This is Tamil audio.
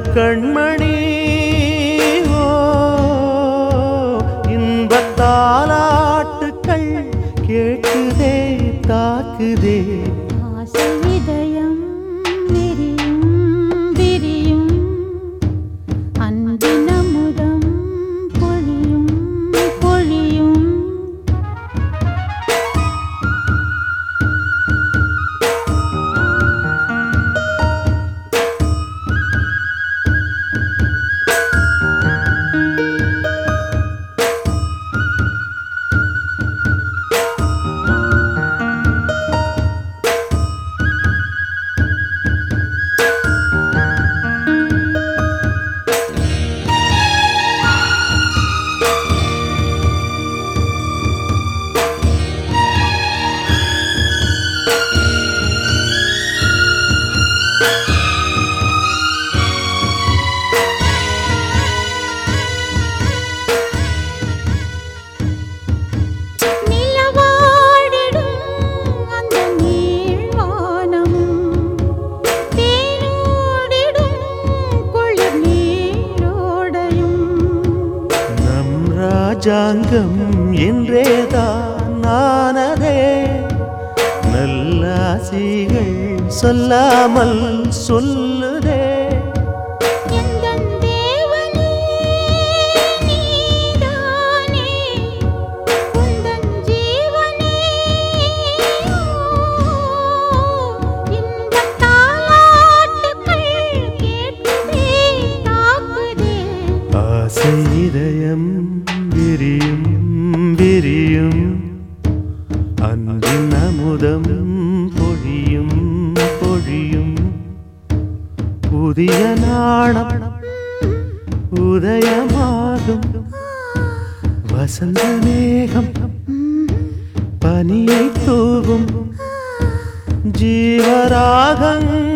கண்மணி ஓ இன்பத்தாலாட்டுக்கள் கேட்குதே தாக்குதே ஆசை இதயம் விரியும் விரியும் அன்பின் அமுதம் பொழியும் பொழியும் நிலவாடிடும் அந்த நீள்வானமும் தேனோடிடும் குளிர் நீரோடையும் நம் ராஜாங்கம் என்றேதான் நானதே நல்லாசிகள் சொல்லாமல் சொல்லுதே எந்தன் தேவனே நீதானே உந்தன் ஜீவனே இன்பத் தாலாட்டுக்கள் கேட்குதே தாக்குதே ஆசை இதயம் விரியும் விரியும் அன்பின் அமுதம் பொழியும் பொழியும் புதிய நாணம் உதயமாகும் வசந்த மேகம் பனியை தூவும் ஜீவராகங்கள்